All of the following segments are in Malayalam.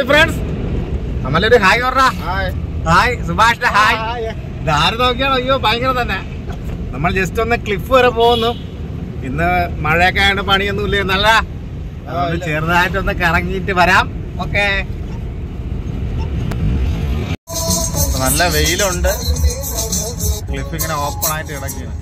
ഫ്രണ്ട്സ് നമ്മളൊരു ഹായ് പറഞ്ഞ ഹായ് സുഭാഷിന്റെ ഹായ് ഇതാര് നോക്കിയാണോ അയ്യോ ഭയങ്കര തന്നെ നമ്മൾ ജസ്റ്റ് ഒന്ന് ക്ലിഫ് വരെ പോകുന്നു ഇന്ന് മഴയൊക്കെ ആയതുകൊണ്ട് പണിയൊന്നും ഇല്ല നല്ല അതുകൊണ്ട് ചെറുതായിട്ടൊന്ന് കറങ്ങിയിട്ട് വരാം ഓക്കെ നല്ല വെയിലുണ്ട് ക്ലിഫ് ഇങ്ങനെ ഓപ്പൺ ആയിട്ട് കിടക്കുകയാണ്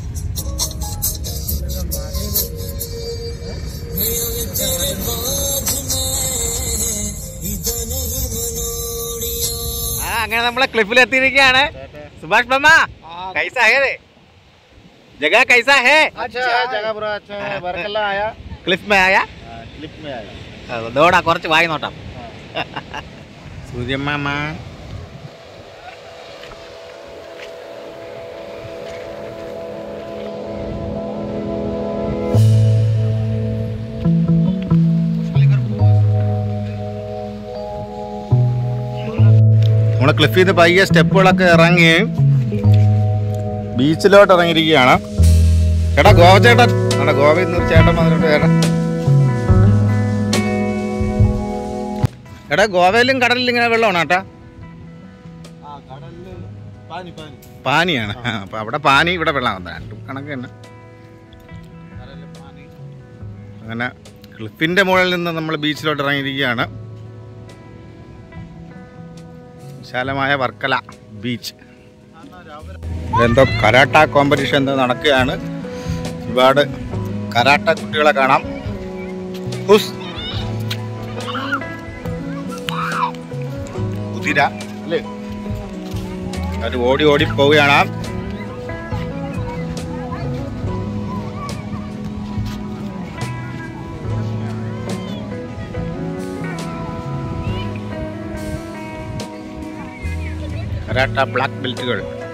ആ അങ്ങനെ നമ്മളെ ക്ലിഫിൽ എത്തിയിരിക്കുകയാണ് സുഭാഷ് ബമ്മ കൈസാ ഹേ रे? जगह कैसा है अच्छा है जगह पूरा अच्छा है बरकल्ला आया ക്ലിഫ് में आया क्लिप में आया ദോടാ കുറച്ച് വായി നോട്ടാം സൂര്യമാമ നമ്മള് ക്ലിഫിൽ നിന്ന് പയ്യെ സ്റ്റെപ്പുകളൊക്കെ ഇറങ്ങി ബീച്ചിലോട്ട് ഇറങ്ങിയിരിക്കുകയാണ് എടാ ഗോവ ചേട്ടൻ എടാ ഗോവയിൽ നിന്ന് ഒരു ചേട്ടൻ വന്നിട്ട് ചേട്ടൻ എടാ ഗോവയിലും കടലിലും ഇങ്ങനെ വെള്ളമാണ് കേട്ടാ हाँ गार्डन में पानी पानी പാനിയാണ് ആ, അപ്പൊ അവിടെ പാനി ഇവിടെ വെള്ളം രണ്ടും കണക്ക് തന്നെ गार्डन में पानी അങ്ങനെ ക്ലിഫിന്റെ മുകളിൽ നിന്ന് നമ്മൾ ബീച്ചിലോട്ട് ഇറങ്ങിയിരിക്കുകയാണ് വിശാലമായ വർക്കല ബീച്ച് എന്തോ കരാട്ട കോമ്പറ്റീഷൻ എന്തോ നടക്കുകയാണ് ഒരുപാട് കരാട്ട കുട്ടികളെ കാണാം ഹുസ് കുതിര അല്ലേ അവർ ഓടി ഓടി പോവുകയാണ് കരാട്ട ബ്ലാക്ക് ബെൽറ്റുകൾ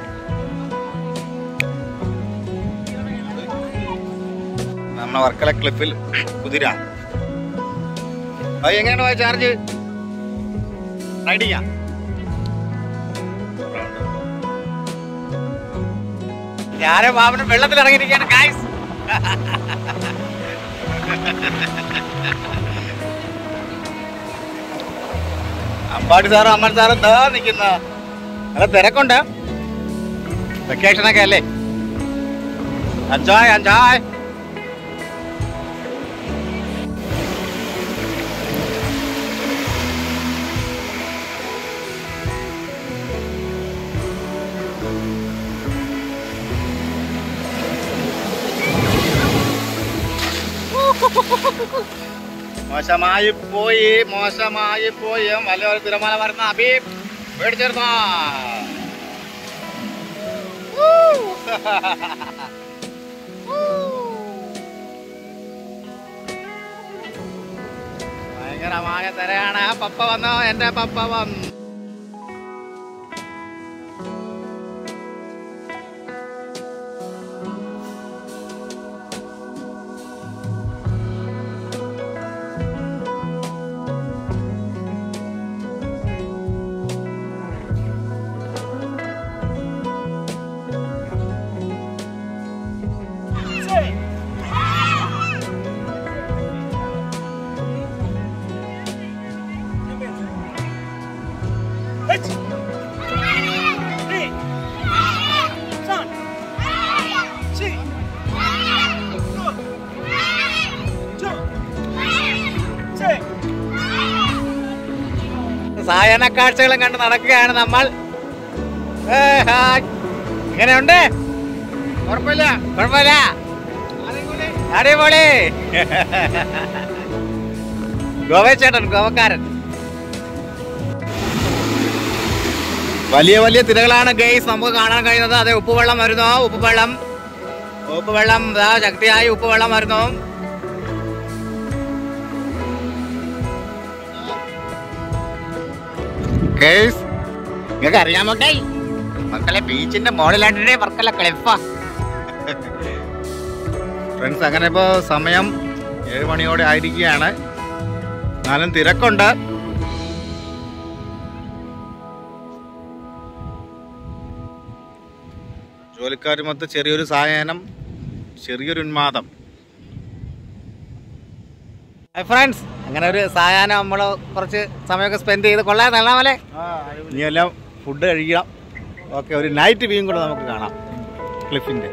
നമ്മളെ വർക്കല ക്ലിപ്പിൽ കുതിര അത് എങ്ങനെയാണ് പോയ ചാർജ് റൈഡിങ്ങാ ഞാനും മാമനും വെള്ളത്തിൽ ഇറങ്ങിയിരിക്കുകയാണ് ഗായ്സ് അമ്പാടി സാറും അമ്മൻ സാറും എന്താ നിൽക്കുന്ന നല്ല തിരക്കുണ്ട് വെക്കേഷനൊക്കെ അല്ലേ അഞ്ചായ് അഞ്ചായ് മോശമായി പോയി മോശമായി പോയി വലിയൊരു തിരമാല വരുന്ന അബീബ് പേടിച്ചേർന്നോ ഭയങ്കരമായ തിരയാണ് പപ്പ വന്നോ എന്റെ പപ്പ വന്നു സായന കാഴ്ചകളും കണ്ട് നടക്കുകയാണ് നമ്മൾ ഏ, ഹായ്. എങ്ങനെയുണ്ട് കുഴപ്പമില്ല കുഴപ്പമില്ല അടിപൊളി ഗോവ ചേട്ടൻ ഗോവക്കാരൻ വലിയ വലിയ തിരകളാണ് ഗെയ്സ് നമുക്ക് കാണാൻ കഴിയുന്നത് അതെ ഉപ്പുവെള്ളം വരുന്നു ഉപ്പുവെള്ളം ഉപ്പുവെള്ളം ദാ ശക്തിയായി ഉപ്പുവെള്ളം വരുന്നു ഗെയ്സ് നിങ്ങൾക്ക് അറിയാമോ ഡേ മക്കളെ ബീച്ചിന്റെ മോളിലായിട്ടേ വർക്കല ക്ലിഫ ഫ്രണ്ട്സ് അങ്ങനെ ഇപ്പോൾ സമയം ഏഴ് മണിയോടെ ആയിരിക്കുകയാണ് എന്നാലും തിരക്കുണ്ട് ജോലിക്കാരുമൊത്ത് ചെറിയൊരു സായാഹ്നം ചെറിയൊരു ഉന്മാദം ഫ്രണ്ട്സ് അങ്ങനെ ഒരു സായാഹ്നം നമ്മൾ കുറച്ച് സമയമൊക്കെ സ്പെൻഡ് ചെയ്ത് കൊള്ളാൻ നല്ലാമല്ലേ ഇനി എല്ലാം ഫുഡ് കഴിക്കണം ഓക്കെ ഒരു നൈറ്റ് വ്യൂയും കൂടെ നമുക്ക് കാണാം ക്ലിഫിൻ്റെ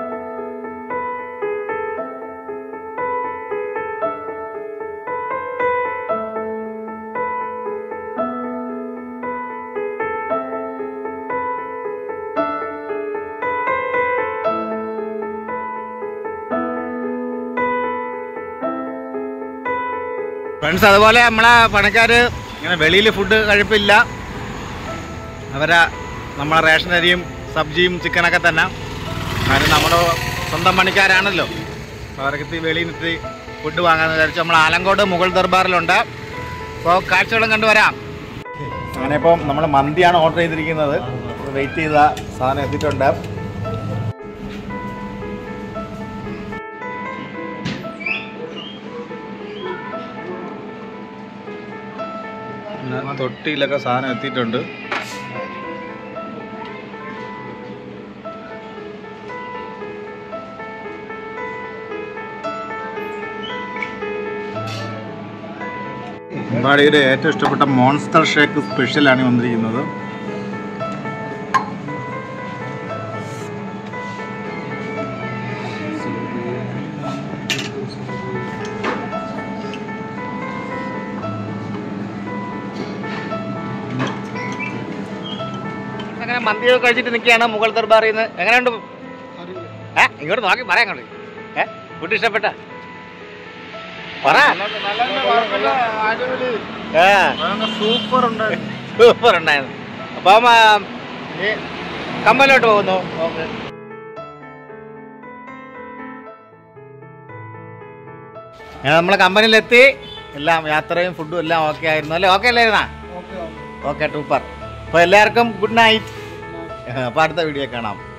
ഫ്രണ്ട്സ് അതുപോലെ നമ്മളെ പണിക്കാർ ഇങ്ങനെ വെളിയിൽ ഫുഡ് കഴിപ്പില്ല അവരെ നമ്മളെ റേഷൻ അരിയും സബ്ജിയും ചിക്കനൊക്കെ തന്നെ കാരണം നമ്മുടെ സ്വന്തം പണിക്കാരാണല്ലോ അപ്പോൾ അവർക്ക് ഇത്തിരി വെളിയിൽ നിന്ന് ഇത്തിരി ഫുഡ് വാങ്ങാമെന്ന് വിചാരിച്ചു നമ്മൾ ആലങ്കോട് മുഗൾ ദർബാറിലുണ്ട് അപ്പോൾ കാഴ്ചകളും കണ്ടുവരാം അങ്ങനെ ഇപ്പം നമ്മൾ മന്തിയാണ് ഓർഡർ ചെയ്തിരിക്കുന്നത് വെയിറ്റ് ചെയ്ത സാധനം എത്തിയിട്ടുണ്ട് പിന്നെ തൊട്ടിയിലൊക്കെ സാധനം എത്തിയിട്ടുണ്ട് അമ്പാടിയുടെ ഏറ്റവും ഇഷ്ടപ്പെട്ട മോൺസ്റ്റർ ഷേക്ക് സ്പെഷ്യലാണ് വന്നിരിക്കുന്നത് അങ്ങനെ മന്തിയൊക്കെ കഴിച്ചിട്ട് നിൽക്കുകയാണ് മുഗൾ ദർബാറിൽ നിന്ന് എങ്ങനെയുണ്ട് ഏ ഇങ്ങോട്ട് നോക്കി പറയാം അങ്ങോട്ട് ഏ ഫുഡ് ഇഷ്ടപ്പെട്ട പറ ഏ സൂപ്പർ ഉണ്ട് സൂപ്പർ ഉണ്ടായിരുന്നു അപ്പം ആ, ഈ കമ്പലോട്ട് പോകുന്നു ഓക്കെ നമ്മളെ കമ്പനിയിലെത്തി എല്ലാം യാത്രയും ഫുഡും എല്ലാം ഓക്കെ ആയിരുന്നു അല്ലേ ഓക്കെ അല്ലായിരുന്നാ ഓക്കെ സൂപ്പർ അപ്പോൾ എല്ലാവർക്കും ഗുഡ് നൈറ്റ് അപ്പോൾ അടുത്ത വീഡിയോ കാണാം